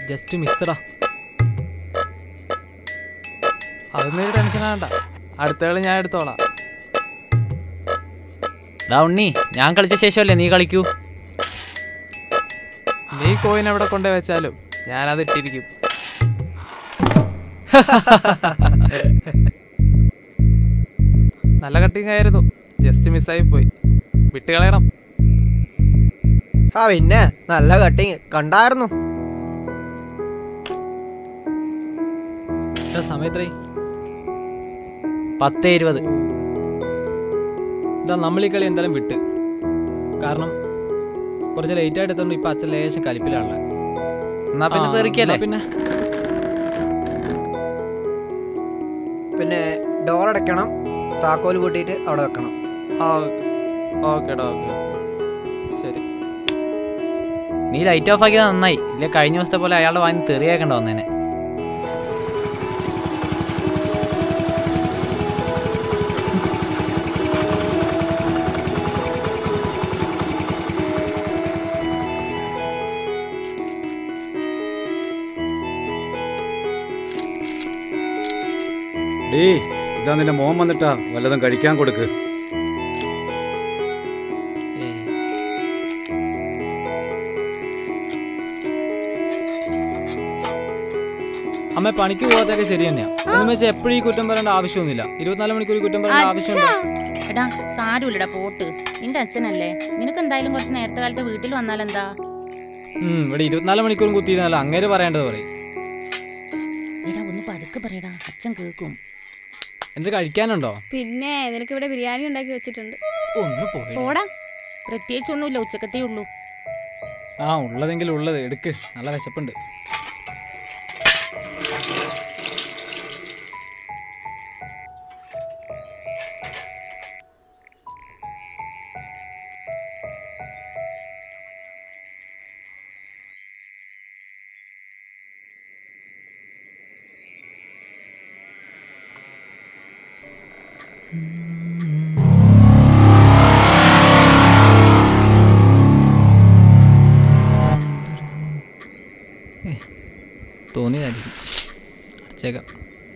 just മിസ്സടാ അതൊന്നും tension ആവണ്ട അടുത്ത കളി ഞാൻ എടുത്തോളാം ഡാ ഉണ്ണി ഞാൻ കളിച്ച ശേഷമല്ലേ നീ കളിക്കൂ നീ കോയിൻ എവിടെ കൊണ്ടുപോയി വെച്ചാലും ഞാനത് ഇട്ടിരിക്കും നല്ല കട്ടിങ് ആയിരുന്നു ജസ്റ്റ് മിസ്സായി പോയി വിട്ടുകളയണം ആ പിന്നെ നല്ല കട്ടിങ് കണ്ടായിരുന്നു സമയത്രേ പത്ത് ഇരുപത് ഇതാ നമ്മൾ ഈ കളി എന്തായാലും വിട്ട് കാരണം കുറച്ച് ലേറ്റ് ആയിട്ട് എത്തുമ്പോൾ ഇപ്പൊ അച്ഛൻ ലേശം കലിപ്പിലാണല്ലേ എന്നാ പിന്നെ ആ, തെറിക്കല്ലേ എന്നാ പിന്നെ പിന്നെ ഡോർ അടയ്ക്കണം താക്കോൽ കൂട്ടിയിട്ട് അവിടെ വെക്കണം ആ ഓക്കേടാ ഓക്കെ ശരി നീ ലൈറ്റ് ഓഫ് ആക്കിയത് നന്നായി ഇല്ല കഴിഞ്ഞ ദിവസത്തെ പോലെ അയാളുടെ വാങ്ങി തെറിയാക്കണ്ട വന്നേനെ ഡീ ഇതാ നിന്റെ മോൻ വന്നിട്ടാ വല്ലതും കഴിക്കാൻ കൊടുക്ക് അമ്മ പണിക്ക് പോകാത്തൊക്കെ ശരി തന്നെയാ എന്ന് വെച്ചാൽ എപ്പോഴും ഈ കുറ്റം പറയേണ്ട ആവശ്യമൊന്നുമില്ല ഇരുപത്തിനാല് മണിക്കൂർ ഈ കുറ്റം പറയേണ്ട ആവശ്യമുണ്ടോ എടാ സാരമില്ലടാ പോട്ട് നിന്റെ അച്ഛനല്ലേ നിനക്ക് എന്തായാലും കുറച്ച് നേരത്തെ കാലത്ത് വീട്ടിൽ വന്നാലെന്താ ഉം, ഇവിടെ ഇരുപത്തിനാല് മണിക്കൂറും കുത്തിയിരുന്നല്ല അങ്ങേര് പറയേണ്ടത് പറയും എടാ ഒന്ന് പതുക്കെ പറയടാ അച്ഛൻ കേൾക്കും എന്ത് കഴിക്കാനുണ്ടോ പിന്നെ നിനക്ക് ഇവിടെ ബിരിയാണി ഉണ്ടാക്കി വെച്ചിട്ടുണ്ട് ഒന്ന് പോയി പോടാ പ്രത്യേകിച്ചൊന്നുമില്ല ഉച്ചക്കത്തേ ഉള്ളൂ ആ ഉള്ളതെങ്കിലും ഉള്ളത് എടുക്ക് നല്ല വിശപ്പുണ്ട് തോന്നിയതായിരിക്കും അടച്ചേക്കാം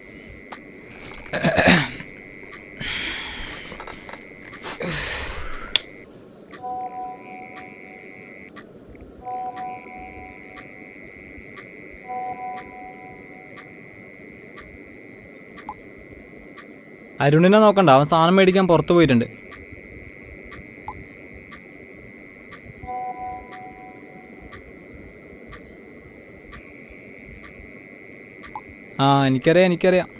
അരുണിനെ നോക്കണ്ട അവൻ സാധനം മേടിക്കാൻ പുറത്തു പോയിട്ടുണ്ട് ആ എനിക്കറിയാം എനിക്കറിയാം